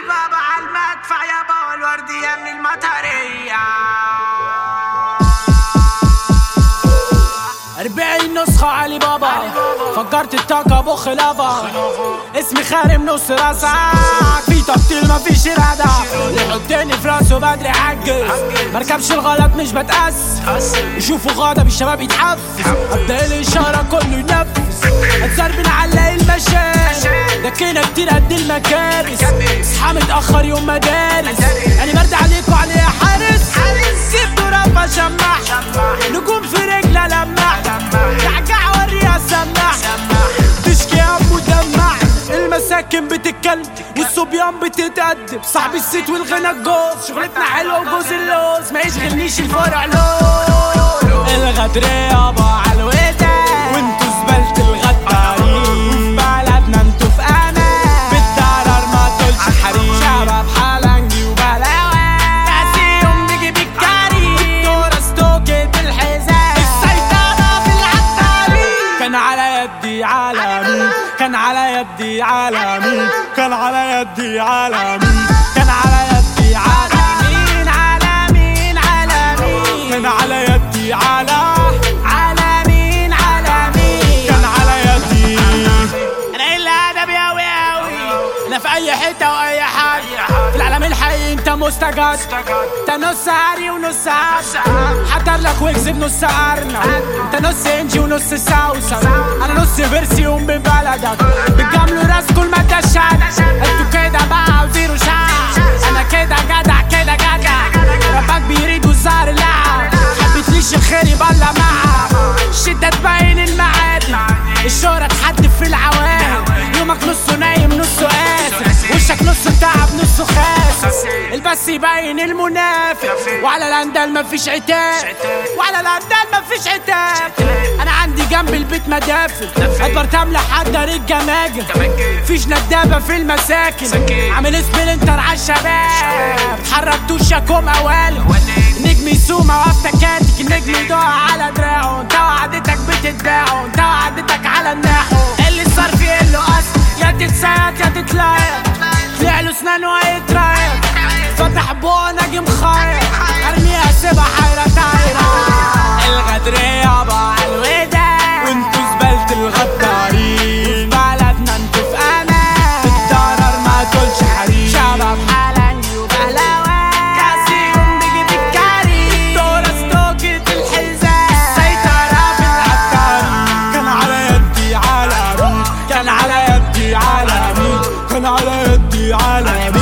بابا على المدفع يابا والوردية من المطرية أربعين نسخة علي بابا فكرت الطاقة بخ لافا اسمي خارم نص راسك في تبطيل مفيش إرادة يحطني في راسه بدري عجز مركبش الغلط مش بتأس يشوفوا غضب الشباب يتحفز أبدأ الإشارة كله ينفذ اتزربن على المشان ده كده كتير قد المكارس اصحى متأخر يوم مدارس أنا برد عليك وعلي يا حارس جبتوا رفا شماح نجوم في رجلة لماح رجع وريها سماح تشكي يا ابو دمع المساكن بتتكلم والصبيان بتتقدم صاحب الست والغنى الجوز شغلتنا حلوه وجوز اللوز ما يشغلنيش الفرع لوز الغدر يابا على الودان وانتوا زبالة الغدارين بلدنا انتوا في امان بالضرر ما تقولش حريم شباب حلنجي وبلاوي كاسيهم بيجي بالكاري والدورة ستوكت الحزام السيطرة في العطارين كان على يدي عالمي كان على يدي عالمي كان على يدي عالمي كان على يدي عالمين عالمين عالمين كان على يدي عالم عالمين عالمين كان على يدي انا الا ادبي اوي اوي انا في اي حته واي حاجه في العالم الحقيقي انت مستجد انت نص هاري ونص عسل حضر لك ويكس بنص ارنب انت نص انجي ونص سوسن انا نص فيرسي ام ببلدك بتجاملوا راس كل ما تشهد انتوا كده بقى وزيرو شعب انا كده جدع كده جدع ربك بيريد وزار اللعب حبيتليش الخير يبلى معها الشدة تبين المعادن الشهرة تحدف في العوالم يومك نصه نايم نصه قاسم وشك نصه تعب نصه خاسس البس يبين المنافق وعلى الاندال مفيش عتاب وعلى الاندال مفيش عتاب انا عندي جنب البيت مدافن اتبرتم لحد الجماجم فيش ندابة في المساكن عامل سبلنتر عالشباب اتحركتوا شاكوم اوالم النجم يسوق موقف تكاتك النجم يدوها على دراعه انت وعدتك بتتباعه انت وعدتك على الناحو اللي صار فيه له اصل يا تتسيط يا تتلايق طلع له اسنان ويترايق فتح بوه نجم خايق ارميها سيبها حيرة طايرة الغدر يابا على الودان وانتوا زبالة الغدارين بلدنا انتوا في امان بالضرر ما تقولش حريم شباب حلنجي وبهلاوي كاسيهم بيجي بالكاري دورة ستوكت الحزام السيطرة في العطارين كان على يدي عالمي كان على يدي عالمي كان على يدي عالمي